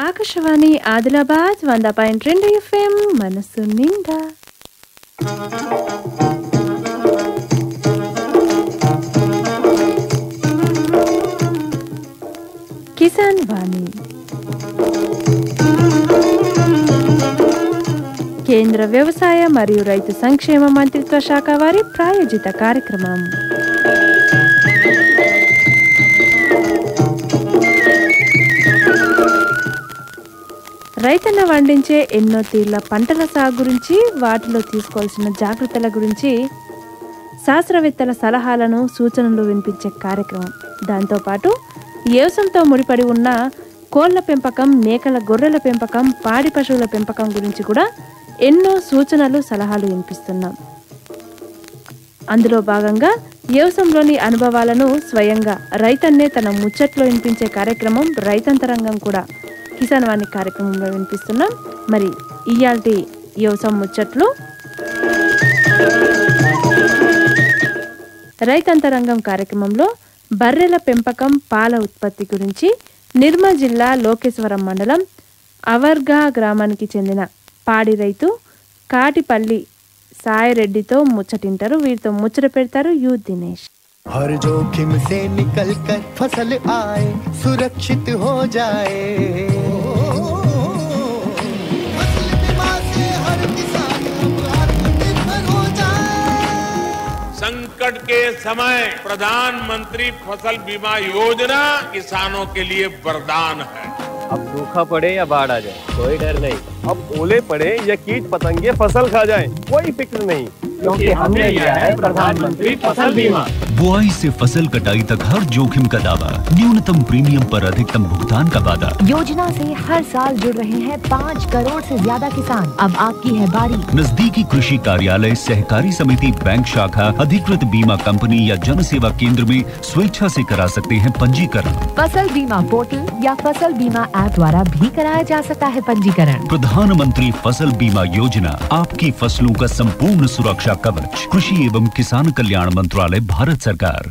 ఆకాశవాణి ఆదిలాబాద్ వంద పాయింట్ రెండు ఎఫ్ఎం మనసు నిండా కిసాన్ వాణి కేంద్ర వ్యవసాయ మరియు రైతు సంక్షేమ మంత్రిత్వ శాఖ వారి ప్రాయోజిత కార్యక్రమం రైతన్న వండించే ఎన్నో తీర్ల పంటల సాగు గురించి వాటిలో తీసుకోవాల్సిన జాగ్రత్తల గురించి శాస్త్రవేత్తల సలహాలను సూచనలు వినిపించే కార్యక్రమం దాంతోపాటు వ్యవసాయంతో ముడిపడి ఉన్న కోళ్ల పెంపకం మేకల గొర్రెల పెంపకం పాడి పశువుల పెంపకం గురించి కూడా ఎన్నో సూచనలు సలహాలు వినిపిస్తున్నాం అందులో భాగంగా వ్యవసాయంలోని అనుభవాలను స్వయంగా రైతన్నే తన ముచ్చట్లో వినిపించే కార్యక్రమం రైతంతరంగం కూడా కిసాన్ వాణి కార్యక్రమంలో వినిపిస్తున్నాం మరి ఇయాల్టి వ్యవసాయం ముచ్చట్లు రైతంతరంగం కార్యక్రమంలో బర్రెల పెంపకం పాల ఉత్పత్తి గురించి నిర్మల్ జిల్లా లోకేశ్వరం మండలం అవర్గా గ్రామానికి చెందిన పాడి రైతు కాటిపల్లి సాయిరెడ్డితో ముచ్చటింటారు వీరితో ముచ్చట పెడతారు యు దినేష్ हर जोखिम से निकल कर फसल आए सुरक्षित हो जाए फसल बीमा से हर किसान अब आत्मनिर्भर हो जाए संकट के समय प्रधानमंत्री फसल बीमा योजना किसानों के लिए वरदान है अब सूखा पड़े या बाढ़ आ जाए कोई डर नहीं अब ओले पड़े या कीट पतंगे फसल खा जाए कोई फिक्र नहीं क्योंकि हमने लिया है प्रधानमंत्री फसल बीमा बुआई से फसल कटाई तक हर जोखिम का दावा न्यूनतम प्रीमियम पर अधिकतम भुगतान का वादा योजना से हर साल जुड़ रहे हैं पाँच करोड़ से ज्यादा किसान अब आपकी है बारी नजदीकी कृषि कार्यालय सहकारी समिति बैंक शाखा अधिकृत बीमा कंपनी या जन सेवा केंद्र में स्वेच्छा से करा सकते हैं पंजीकरण फसल बीमा पोर्टल या फसल बीमा ऐप द्वारा भी कराया जा सकता है पंजीकरण प्रधानमंत्री फसल बीमा योजना आपकी फसलों का संपूर्ण सुरक्षा कवच कृषि एवं किसान कल्याण मंत्रालय भारत सरकार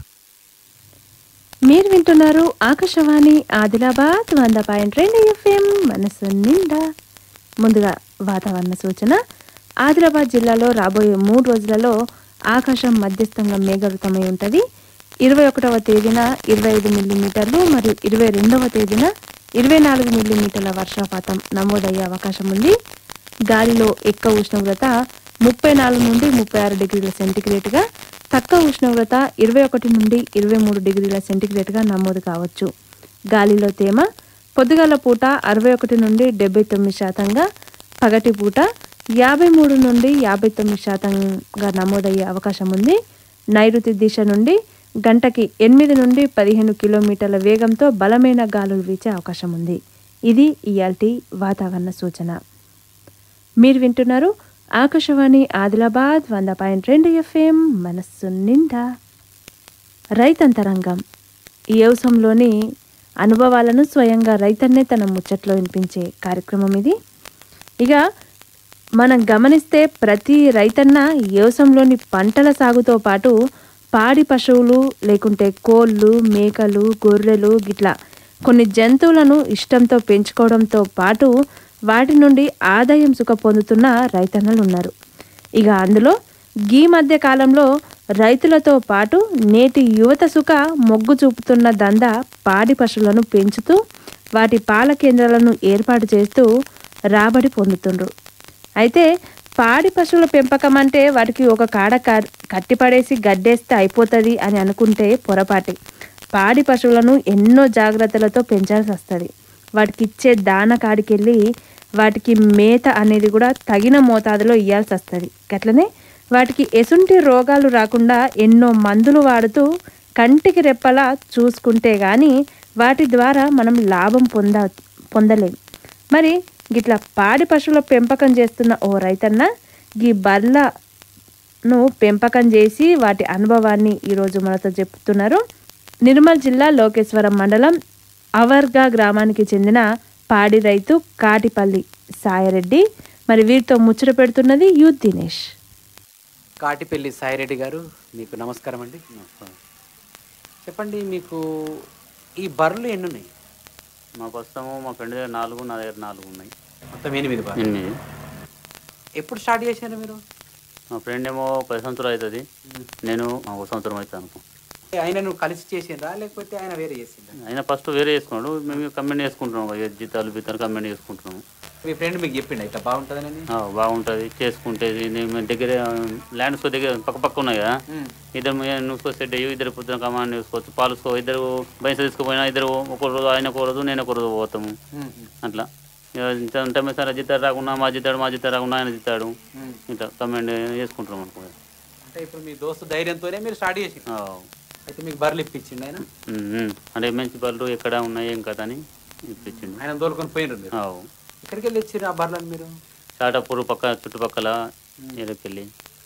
మీరు వింటున్నారు ఆకాశవాణి ఆదిలాబాద్ వంద పాయింట్ రెండు ఎఫ్ఎం మనసు నిండా ముందుగా వాతావరణ సూచన ఆదిలాబాద్ జిల్లాలో రాబోయే మూడు రోజులలో ఆకాశం మధ్యస్థంగా మేఘవృతమై ఉంటుంది ఇరవై ఒకటవ తేదీన ఇరవై ఐదు మిల్లీమీటర్లు మరియు ఇరవై రెండవ తేదీన ఇరవై నాలుగు మిల్లీమీటర్ల వర్షపాతం నమోదయ్యే అవకాశం ఉంది గాలిలో ఎక్కువ ఉష్ణోగ్రత ముప్పై నాలుగు నుండి ముప్పై ఆరు డిగ్రీల సెంటీగ్రేడ్గా తక్కువ ఉష్ణోగ్రత ఇరవై ఒకటి నుండి ఇరవై మూడు డిగ్రీల సెంటీగ్రేడ్గా నమోదు కావచ్చు గాలిలో తేమ పొద్దుగాల పూట అరవై ఒకటి నుండి డెబ్బై తొమ్మిది శాతంగా పగటి పూట యాభై మూడు నుండి యాభై తొమ్మిది శాతంగా నమోదయ్యే అవకాశం ఉంది నైరుతి దిశ నుండి గంటకి ఎనిమిది నుండి పదిహేను కిలోమీటర్ల వేగంతో బలమైన గాలులు వీచే అవకాశం ఉంది ఇది ఇయాల్టి వాతావరణ సూచన మీరు వింటున్నారు ఆకాశవాణి ఆదిలాబాద్ వంద పాయింట్ రెండు ఎఫ్ఎం మనస్సు నిండా రైతంతరంగం ఈ వ్యవసాయంలోని అనుభవాలను స్వయంగా రైతన్నే తన ముచ్చట్లో వినిపించే కార్యక్రమం ఇది ఇక మనం గమనిస్తే ప్రతి రైతన్న వ్యవసాయంలోని పంటల సాగుతో పాటు పాడి పశువులు లేకుంటే కోళ్ళు మేకలు గొర్రెలు గిట్లా కొన్ని జంతువులను ఇష్టంతో పెంచుకోవడంతో పాటు వాటి నుండి ఆదాయం సుఖ పొందుతున్న రైతన్నలు ఉన్నారు ఇక అందులో గీ మధ్య కాలంలో రైతులతో పాటు నేటి యువత సుఖ మొగ్గు చూపుతున్న దంద పాడి పశువులను పెంచుతూ వాటి పాల కేంద్రాలను ఏర్పాటు చేస్తూ రాబడి పొందుతుండ్రు అయితే పాడి పశువుల పెంపకం అంటే వాటికి ఒక కాడ క- కట్టిపడేసి గడ్డేస్తే అయిపోతుంది అని అనుకుంటే పొరపాటి పాడి పశువులను ఎన్నో జాగ్రత్తలతో పెంచాల్సి వస్తుంది వాటికి ఇచ్చే దాన కాడికెళ్ళి వాటికి మేత అనేది కూడా తగిన మోతాదులో ఇవ్వాల్సి వస్తుంది గట్లనే వాటికి ఎసుంటి రోగాలు రాకుండా ఎన్నో మందులు వాడుతూ కంటికి రెప్పలా చూసుకుంటే గాని వాటి ద్వారా మనం లాభం పొంద పొందలేం మరి గిట్లా పాడి పశువుల పెంపకం చేస్తున్న ఓ రైతన్న గీ బర్లను పెంపకం చేసి వాటి అనుభవాన్ని ఈరోజు మనతో చెప్తున్నారు నిర్మల్ జిల్లా లోకేశ్వరం మండలం అవర్గా గ్రామానికి చెందిన పాడి రైతు కాటిపల్లి సాయరెడ్డి మరి వీరితో ముచ్చట పెడుతున్నది యూత్ దినేష్ కాటిపల్లి సాయిరెడ్డి గారు మీకు నమస్కారం అండి చెప్పండి మీకు ఈ బర్రెలు ఎన్ని ఉన్నాయి మా ప్రస్తుతము మా ఫ్రెండ్ దగ్గర నాలుగు నా దగ్గర నాలుగు ఉన్నాయి మొత్తం ఎనిమిది బాగా ఎనిమిది ఎప్పుడు స్టార్ట్ చేశారు మీరు మా ఫ్రెండ్ ఏమో పది సంవత్సరాలు అవుతుంది నేను ఒక సంవత్సరం అవుతుంది అనుకో ఆయన నువ్వు కలిసి చేసిండ్రా లేకపోతే ఆయన వేరే చేసిండ్రా ఆయన ఫస్ట్ వేరే చేసుకున్నాడు మేము కమెంట్ చేసుకుంటున్నాం ఇక జీతాలు బీతాలు కమెంట్ చేసుకుంటున్నాము మీ ఫ్రెండ్ మీకు చెప్పిండ ఇట్లా బాగుంటుందని ఆ, బాగుంటుంది చేసుకుంటే ఇది మేము దగ్గర ల్యాండ్స్ దగ్గర పక్క పక్క ఉన్నాయి కదా ఇద్దరు నువ్వు సెట్ అయ్యి ఇద్దరు పొద్దున కమాండ్ చూసుకోవచ్చు పాలుసుకో ఇద్దరు బయట తీసుకుపోయినా ఇద్దరు ఒక రోజు ఆయన ఒక రోజు నేను ఒక రోజు పోతాము అట్లా ఇక ఇంత ఉంటే సరే జీతాడు రాకుండా మా జీతాడు మా జీతాడు రాకుండా ఆయన జీతాడు ఇట్లా కమెంట్ చేసుకుంటున్నాం అనుకో అంటే ఇప్పుడు మీ దోస్తు ధైర్యంతోనే మీరు స్టార్ట్ చేసి ఆ, అయితే మీకు బర్రెలు ఇప్పించిండు ఆయన ఉమ్, ఉమ్. అంటే మంచి బళ్ళు ఎక్కడ ఉన్నాయి ఏం కదా అని ఇప్పించిండు ఆయన తోలుకొని పోయినరు మీరు ఆ, ఎక్కడికి వెళ్ళి వచ్చిర్రు ఆ బర్రెలను మీరు షాటాపూర్ పక్క చుట్టుపక్కల ఏరికెళ్ళి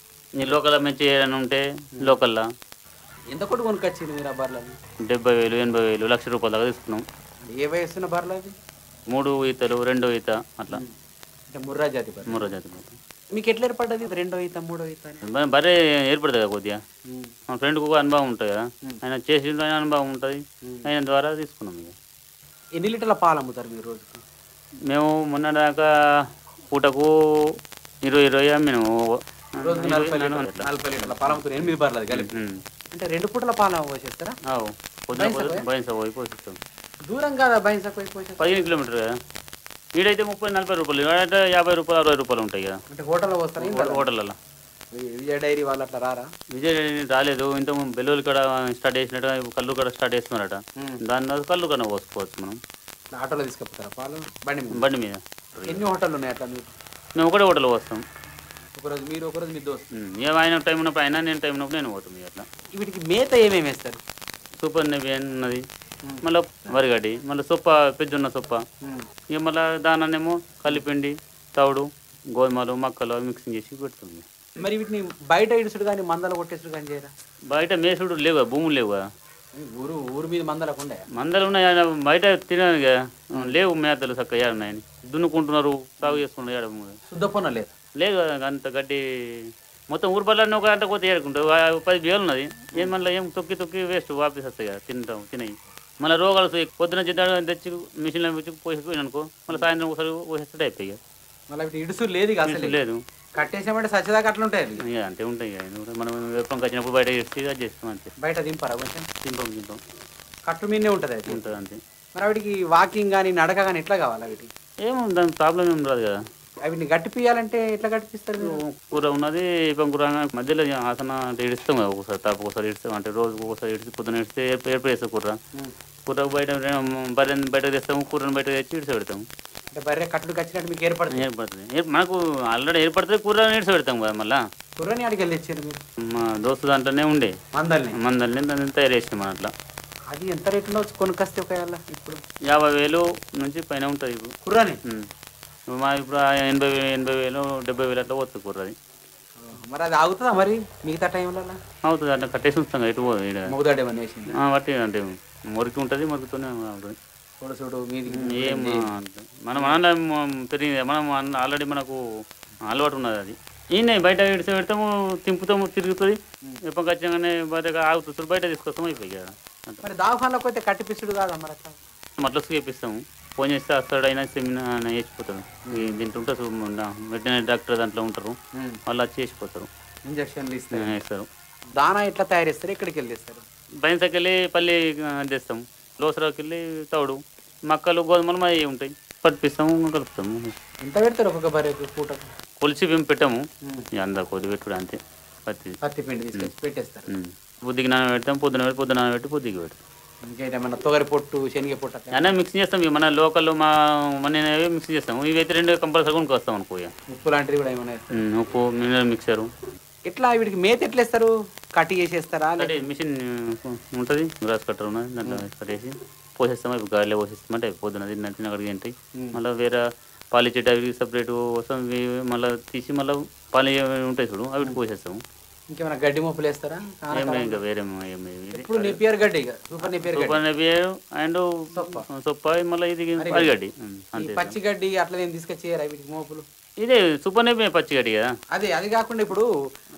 ఈ లోకల్ మంచి ఏదైనా ఉంటే లోకల్లా ఎంత కొట్టు కొనుక్కొచ్చిండు మీరు ఆ బర్రెలను డెబ్బై వేలు ఎనభై వేలు లక్ష రూపాయల దాకా తీసుకున్నాం ఏ వయసున్న బర్రెలు అవి మూడు ఈతలు రెండో ఈత అట్లా అంటే ముర్రా జాతి బర్రెలు మూడో జాతి బర్రె. మీకు ఎట్లా ఏర్పడ్డది రెండో ఈత మూడో ఈత అని బ- బర్రె ఏర్పడుతుంది కదా కొద్దిగా మా ఫ్రెండ్కి ఒక అనుభవం ఉంటుంది కదా ఆయన చేసి ఆయన అనుభవం ఉంటుంది ఆయన ద్వారా తీసుకున్నాం ఇక ఎన్ని లీటర్ల పాలు అమ్ముతారు మీరు రోజుకి మేము మొన్న దాకా పూటకు ఇరవై ఇరవై మేము రోజుకి నలభై లీటర్ల నలభై లీటర్ల పాలు అమ్ముతారు ఎనిమిది బర్రెలు అది కలిపి అంటే రెండు పూటల పాలు పోసేస్తారా పొద్దున బైన్సా పొద్దున బయట పోయి పోసిస్తాం దూరం కాదా బైన్సా పోయి పోసేస్తారు పదిహేను కిలోమీటర్ కదా ఈడైతే ముప్పై నలభై రూపాయలు ఈడంటే యాభై రూపాయలు అరవై రూపాయలు ఉంటాయి కదా అంటే హోటల్లో పోస్తారా ఇంకా హోటళ్ళలో విజయ డైరీ వాళ్ళు అట్లా రారా విజయ్ రాలేదు ఇంత బెల్లూరు కాడ స్టార్ట్ చేసినట్టు కళ్ళు కాడ స్టార్ట్ చేస్తున్నారట దాని తర్వాత కళ్ళు కన్నా పోసుకోవచ్చు మనం ఇట్లా ఆటోలో తీసుకుపోతారా పాలు బండి మీద బండి మీద ఎన్ని హోటళ్ళు ఉన్నాయి అట్లా మీకు మేము ఒకటే హోటల్ పోస్తాం ఒకరోజు మీరు ఒకరోజు మీ దోస్తు ఉమ్, ఏ ఆయన టైం ఉన్నప్పుడు ఆయన నేను టైం ఉన్నప్పుడు నేను పోతాం ఇక అట్లా వీటికి మేత ఏమేమి వేస్తారు సూపర్ నెవి ఉన్నది మళ్ళీ వరిగడ్డి మళ్ళీ సొప్ప పెజ్జున్న సొప్ప ఇక మళ్ళీ దానానేమో కలిపిండి తవుడు గోధుమలు మక్కలు అవి మిక్సింగ్ చేసి పెడుతుంది మరి వీటిని బయట ఇడుసుడు కానీ మందల కొట్టేసుడు కానీ చేయరా బయట మేసుడు లేవు కదా, భూములు లేవు కదా ఊరు ఊరు మీద మందలకు ఉండే మందలు ఉన్నాయి ఆయన బయట తినదు కదా లేవు మేతలు చక్కగా ఏడ ఉన్నాయని దున్నుకుంటున్నారు సాగు చేసుకుంటున్నారు ఏడ శుద్ధ పొన్న లేదు లేదు కదా అంత గడ్డి మొత్తం ఊరు బళ్ళని ఒక గంట పోతే ఏడుకుంటావు ఆ పది వేలు ఉన్నది ఏం మళ్ళీ ఏం తొక్కి తొక్కి వేస్ట్ వాపస్ వస్తాయి కదా తింటాం తినయి మళ్ళీ రోగాలు వస్తాయి. పొద్దున జిద్దాడు తెచ్చి మిషన్లో పెట్టి పోసి అనుకో మళ్ళీ సాయంత్రం ఒకసారి పోసేస్తే అయిపోయి ఇక. మళ్ళీ వీటి ఇడుసు లేదు ఇక అసలు లేదు కట్టేసామంటే సచ్చదాకా అట్లా ఉంటాయి అవి ఇక అంతే ఉంటాయి ఇక. ఇది కూడా మనం వెప్పంకి వచ్చినప్పుడు బయట ఇచ్చి అది చేస్తాం అంతే బయట దింపరా కొంచెం తింటాం తింటాం కట్టు మీదనే ఉంటుంది అది ఉంటుంది అంతే మరి వాటికి వాకింగ్ కానీ నడక కానీ ఎట్లా కావాలి వీటికి ఏమో దాని ప్రాబ్లం ఏం రాదు కదా వీటిని గట్టిపియాలంటే ఎట్లా గట్టిపిస్తారు మీరు కూర ఉన్నది ఇപ്പം కూర మధ్యలో ఆసన అంటే ఇడుస్తాం కదా ఒకసారి తాపు ఒకసారి ఇడుస్తాం అంటే రోజు ఒకసారి ఇడిచి పొద్దున ఇడిస్తే ఏర్పడి వేస్తాం కూర కూర బయట బర్రెని బయట తెస్తాము కూరని బయట తెచ్చి ఇడిచి పెడతాము అంటే బర్రె కట్టుడికి వచ్చినట్టు మీకు ఏర్పడుతుంది ఏర్పడుతుంది ఏర్- మనకు ఆల్రెడీ ఏర్పడితే కూర ఇడిచి పెడతాం కదా మళ్ళా కుర్రని అడిగి వెళ్ళి తెచ్చారు మీరు మా దోస్తు దాంట్లోనే ఉండే మందల్ని మందల్ని దాన్ని తయారు చేసాం మన అట్లా అది ఎంత రేట్ ఉండవచ్చు కొనుక్కొస్తే ఒకవేళ ఇప్పుడు యాభై వేలు నుంచి పైన ఉంటుంది ఇప్పుడు కుర్రని ఉమ్. మా ఇప్పుడు ఆ ఎనభై వే- ఎనభై వేలు డెబ్బై వేలు అట్లా పోతుంది కూర అది మరి అది ఆగుతుందా మరి మిగతా టైంలో అవుతుంది అట్లా కట్టేసి ఉంచుతాం కదా, ఎటు పోదు ఈడ. మొగదాడు ఏమన్నా వేసింది ఆ, బట్టి అంటే మురికి ఉంటుంది మురికితోనే ఉంటుంది చూడు మీదికి ఏం అంత- మనం మనం పెరిగింది మనం ఆల్రెడీ మనకు అలవాటు ఉన్నది అది ఈయన బయట విడిచి పెడతాము తింపుతాము తిరుగుతుంది ఎప్పటికి వచ్చాగానే బయట ఆగుతుంది బయట తీసుకొస్తాము అయిపోయి కదా అంతే. మరి దావఖానలోకి పోతే కట్టిపిస్తుడు కాదా మరి అట్లా మట్లస్ చేపిస్తాము ఫోన్ చేస్తే వస్తాడు అయినా సెమినార్ వేసిపోతాడు ఈ దీంట్లో ఉంటుంది వెటనరీ డాక్టర్ దాంట్లో ఉంటారు వాళ్ళు వచ్చి వేసిపోతారు ఇంజక్షన్లు ఇస్తారు వేస్తారు దానా ఎట్లా తయారు చేస్తారు ఎక్కడికి వెళ్ళి తెస్తారు బయటకెళ్ళి పల్లి తెస్తాం లోసరాకి వెళ్ళి తౌడు మక్కలు గోధుమలు మా ఉంటాయి పట్టిస్తాము కలుపుతాము ఎంత పెడతారు ఒక్కొక్క బర్రెకు పూటకు కొలిసి మేము పెట్టాము ఇక అందరు కొద్ది పెట్టుడు అంతే పత్తి పత్తి పిండి తీసుకొచ్చి పెట్టేస్తారు ఉమ్. పొద్దుకి నాన పెడతాం పొద్దున పెట్టి పొద్దున నాన పెట్టి పొద్దుకి పెడతాం ఇంకేమైనా తొగరి పొట్టు శనగ పొట్టు అట్లా అన్నీ మిక్స్ చేస్తాం ఇక మన లోకల్ మా మన మిక్స్ చేస్తాం ఇవైతే రెండు కంపల్సరీ కొనుక్కొస్తాం అనుకో ఇక. ఉప్పు లాంటిది కూడా ఏమైనా వేస్తారు. ఉమ్, ఉప్పు మినరల్ మిక్సరు ఎట్లా వీటికి మేత ఎట్లా వేస్తారు కట్టి చేసేస్తారా అంటే మిషన్ ఉంటుంది గ్రాస్ కట్టర్ ఉన్నది దాంట్లో కట్టేసి పోసేస్తాం ఇప్పుడు గాలిలో పోసేస్తాం అంటే పొద్దున తిన్న తిన్న కడిగి ఉంటాయి మళ్ళీ వేరే పాలు ఇచ్చేటి అవి సపరేట్ వస్తాం ఇవి మళ్ళీ తీసి మళ్ళీ పాలు ఇవి ఉంటాయి చూడు అవి పోసేస్తాం ఇంకేమైనా గడ్డి మొప్పులు వేస్తారా ఏం లేదు ఇంకా వేరే ఏం ఇప్పుడు నెపియర్ గడ్డి ఇక సూపర్ నెపియర్ గడ్డి సూపర్ నెపియర్ అండ్ సొప్ప మళ్ళీ ఇది అరిగడ్డి ఉమ్, ఈ అంతే పచ్చి గడ్డి అట్లా నేను తీసుకొచ్చేయరా వీటికి మోపులు ఇదే సూపర్ నెపియర్ పచ్చిగడ్డి కదా అదే అది కాకుండా ఇప్పుడు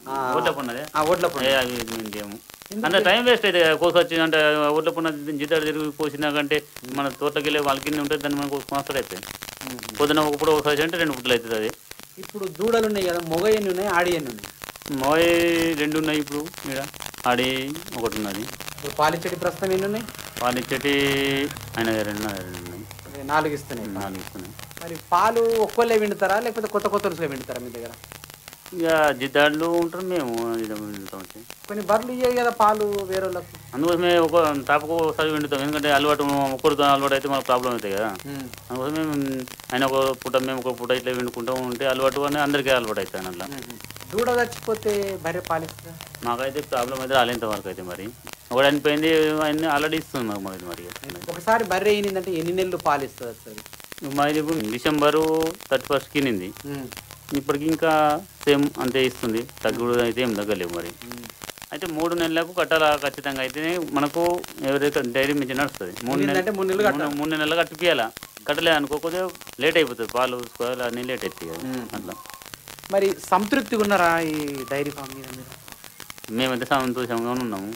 ఆ, ఓట్ల పున్నదే ఆ ఓట్ల ఏ పున్న అవి మేము చేయము అంత టైం వేస్ట్ అయితే కోసొచ్చి అంటే ఓట్ల పున్న జిద్దాడు తిరిగి కోసినా కంటే మన తోటకి వెళ్ళి వాళ్ళకి ఉంటుంది దాన్ని మనం కోసుకొని వస్తాడు అయితే పొద్దున ఒక పూట ఒకసారి అంటే రెండు పూటలు అవుతుంది అది ఇప్పుడు దూడలు ఉన్నాయి కదా మొగ ఎన్ని ఉన్నాయి ఆడి ఎన్ని ఉన్నాయి మోయ్ రెండు ఉన్నాయి ఇప్పుడు ఇక్కడ ఆడి ఒకటి ఉన్నది ఇప్పుడు పాలిచ్చటి ప్రస్తుతం ఎన్ని ఉన్నాయి పాలిచ్చటి ఆయన రెండు ఉన్నాయి, రెండు ఉన్నాయి అదే నాలుగు ఇస్తున్నాయి నాలుగు ఇస్తున్నాయి మరి పాలు ఒక్కళ్ళే విండుతారా లేకపోతే కొత్త కొత్త రుసుగా విండుతారా మీ దగ్గర ఇక జిద్దాడులు ఉంటారు మేము ఇది వింటాం వచ్చి కొన్ని బర్రెలు ఇయ్యాయి కదా పాలు వేరే వాళ్ళకు అందుకోసమే ఒక టాప్కు ఒకసారి విండుతాం ఎందుకంటే అలవాటు ఒకరితో అలవాటు అయితే మనకు ప్రాబ్లం అవుతాయి కదా అందుకోసమే మేము ఆయన ఒక పూట మేము ఒక పూట ఇట్లా విండుకుంటాం ఉంటే అలవాటు అని అందరికీ అలవాటు అవుతాయి అట్లా దూడ చచ్చిపోతే బర్రె పాలిస్తుందా మాకైతే ప్రాబ్లం అయితే రాలేంత వరకు అయితే మరి ఒకటి అనిపోయింది అన్ని ఆల్రెడీ ఇస్తుంది మాకు మరి మరి ఒకసారి బర్రె అయినందంటే ఎన్ని నెలలు పాలిస్తుంది వస్తుంది మాది ఇప్పుడు డిసెంబరు థర్టీ ఫస్ట్ కినింది ఇప్పటికి ఇంకా సేమ్ అంతే ఇస్తుంది తగ్గుడు అయితే ఏం తగ్గలేవు మరి అయితే మూడు నెలలకు కట్టాలా ఖచ్చితంగా అయితేనే మనకు ఎవరైతే డైరీ మించి నడుస్తుంది మూడు ఎనిమిది అంటే మూడు నెలలు నెలలు కట్టాలి. మూడు నెలలు కట్టిపియాలా కట్టలేదు అనుకోకపోతే లేట్ అయిపోతుంది పాలు తీసుకోవాలి అన్నీ లేట్ అవుతాయి కదా. అట్లా మరి సంతృప్తిగా ఉన్నారా ఈ డైరీ ఫామ్ మీద మీరు మేమైతే సంతోషంగా ఉన్నాము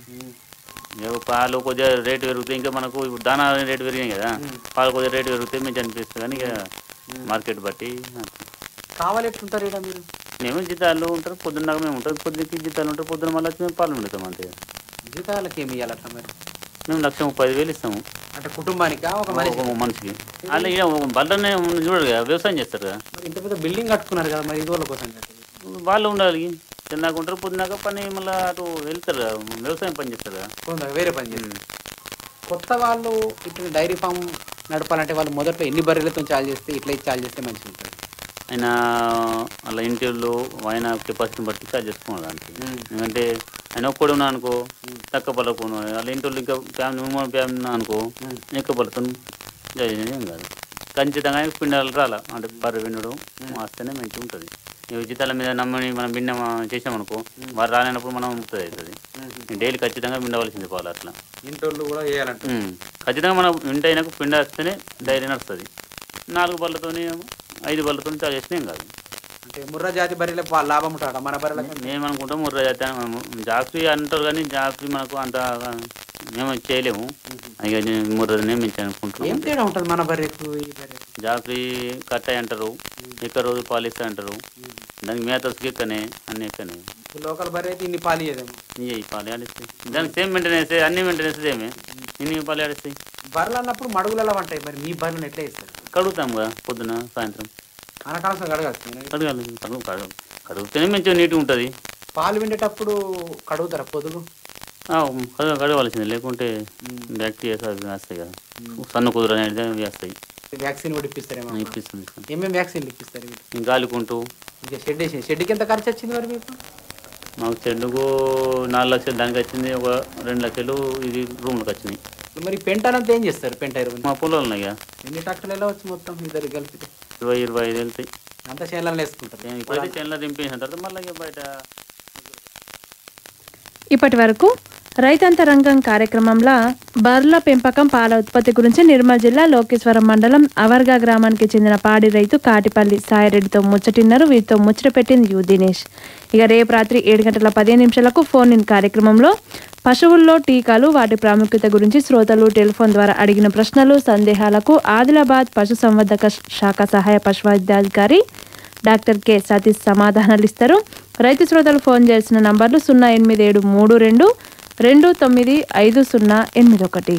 ఏవో పాలు కొద్దిగా రేటు పెరుగుతాయి ఇంకా మనకు ఇప్పుడు దానా రేటు పెరిగాయి కదా పాలు కొద్దిగా రేటు పెరుగుతాయి మంచి అనిపిస్తుంది కానీ ఇక మార్కెట్ బట్టి అట్లా. కావాలి ఎట్లుంటారు ఇక్కడ మీరు మేము జీతాలు ఉంటారు పొద్దున్న మేము ఉంటాం పొద్దున్నకి జీతాలు ఉంటారు పొద్దున్న మళ్ళీ వచ్చి మేము పాలు పెడతాం అంతే జీతాలకి ఏమి ఇవ్వాలి అట్లా మరి మేము లక్ష ముప్పై ఐదు వేలు ఇస్తాము అంటే కుటుంబానికా ఒక మనిషి ఒక మనిషికి అలా ఇక బల్లనే చూడరు కదా వ్యవసాయం చేస్తారు కదా మరి ఇంత పెద్ద బిల్డింగ్ కట్టుకున్నారు కదా మరి ఇది వాళ్ళ కోసం కట్టారు. వాళ్ళు ఉండాలి తిన్నాక ఉంటారు పొద్దున్నాక పని మళ్ళీ అటు వెళ్తారు కదా వ్యవసాయం పని చేస్తారు కదా కొందరు వేరే పని చేస్తారు కొత్త వాళ్ళు ఇట్లా డైరీ ఫామ్ నడపాలంటే వాళ్ళు మొదట్లో ఎన్ని బర్రెలతో చాలు చేస్తే ఇట్లా చాలు చేస్తే మంచిగా ఉంటుంది ఆయన అలా ఇంటిలో ఆయన కెపాసిటీని బట్టి చార్జ్ చేసుకోవాలి దానికి ఎందుకంటే ఆయన ఒక్కడు ఉన్నా అనుకో తక్కువ పలకు వాళ్ళ ఇంటి ఇంకా ఫ్యామిలీ మూడు ఫ్యామిలీ ఉన్నా అనుకో ఎక్కువ పలుతో జరిగింది ఏం కాదు ఖచ్చితంగా ఆయనకు పిండాలు రాలా అంటే బర్రె పిండడం వస్తేనే మంచిగా ఉంటుంది ఈ ఉచితాల మీద నమ్మని మనం పిండం చేసామనుకో వారు రాలేనప్పుడు మనం ముక్తుంది అవుతుంది డైలీ ఖచ్చితంగా పిండవలసింది పాలు అట్లా ఇంటోళ్ళు కూడా వేయాలంట ఉమ్. ఖచ్చితంగా మనం ఇంటి అయినాక పిండ వస్తేనే డైరీ నడుస్తుంది నాలుగు బళ్ళతోని ఐదు బళ్ళతో చాలు చేసినా ఏం కాదు అంటే ముర్రా జాతి బర్రెలకు వా- లాభం ఉంటాడా మన బర్రెలకు మేము అనుకుంటాం ముర్రా జాతి అని జాఫ్రీ అంటారు కానీ జాఫ్రీ మనకు అంత మేము చేయలేము ఇక ముర్రనే మేము ఏం అనుకుంటున్నాం తేడా ఉంటుంది మన బర్రెకు ఈ బర్రెకు జాఫ్రీ కట్టాయి అంటారు ఎక్క రోజు పాలిస్తా అంటారు దానికి మేతస్కి ఎక్కనే అన్ని ఎక్కనే లోకల్ బర్రె అయితే ఇన్ని పాలు ఇయ్యదేమో ఇయ్య ఈ పాలు ఆడిస్తాయి దానికి సేమ్ మెయింటెనెన్స్ అన్ని మెయింటెనెన్స్ ఏమే ఇన్ని పాలు ఆడిస్తాయి బర్రెలు అన్నప్పుడు మడుగులలో ఉంటాయి మరి మీ బర్రెలను ఎట్లా ఇస్తారు కడుగుతాం కదా పొద్దున సాయంత్రం అనకాలం కడగాల్సింది కడగాలి కడుగు కడుగు కడుగుతేనే మంచిగా నీట్గా ఉంటుంది పాలు విండేటప్పుడు కడుగుతారా పొదుగు కడుగు కడగవలసింది లేకుంటే బ్యాక్టీరియా అవి వేస్తాయి కదా సన్న కుదురు అనేది అవి వేస్తాయి వ్యాక్సిన్ కూడా ఇప్పిస్తారేమో ఇప్పిస్తుంది ఏమేమి వ్యాక్సిన్లు ఇప్పిస్తారు మీరు ఇంకా గాలికుంటూ ఇంకా షెడ్ వేసి షెడ్కి ఎంత ఖర్చు వచ్చింది మరి మీకు మాకు చెడ్డుకు నాలుగు లక్షలు దానికి వచ్చింది ఒక రెండు లక్షలు ఇది రూమ్కి వచ్చినాయి మరి పెంటనంతా ఏం చేస్తారు పెంట ఎరువుని మా పొలాలు ఉన్నాయి కదా ఎన్ని ట్రాక్టర్లు ఎలా వచ్చి మొత్తం ఇద్దరు కలిపి ఇరవై ఇరవై ఐదు వెళ్తాయి అంతా చేయాలని వేసుకుంటారు ఇప్పుడైతే చెల్ల దింపేసిన తర్వాత మళ్ళీ ఇక బయట ఇప్పటి వరకు రైతాంతరంగం కార్యక్రమంలో బర్ల పెంపకం పాల ఉత్పత్తి గురించి నిర్మల్ జిల్లా లోకేశ్వరం మండలం అవర్గా గ్రామానికి చెందిన పాడి రైతు కాటిపల్లి సాయిరెడ్డితో ముచ్చటిన్నారు వీరితో ముచ్చట పెట్టింది యు దినేష్ ఇక రేపు రాత్రి ఏడు గంటల పదిహేను నిమిషాలకు ఫోన్ ఇన్ కార్యక్రమంలో పశువుల్లో టీకాలు వాటి ప్రాముఖ్యత గురించి శ్రోతలు టెలిఫోన్ ద్వారా అడిగిన ప్రశ్నలు సందేహాలకు ఆదిలాబాద్ పశుసంవర్ధక శాఖ సహాయ పశువైద్యాధికారి డాక్టర్ కె సతీష్ సమాధానాలు ఇస్తారు రైతు శ్రోతలు ఫోన్ చేసిన నంబర్లు సున్నా ఎనిమిది ఏడు మూడు రెండు రెండు తొమ్మిది ఐదు సున్నా ఎనిమిది ఒకటి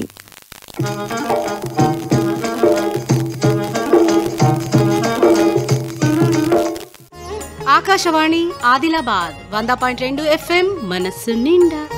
ఆకాశవాణి ఆదిలాబాద్ వంద పాయింట్ రెండు ఎఫ్ఎం మనస్సు నిండా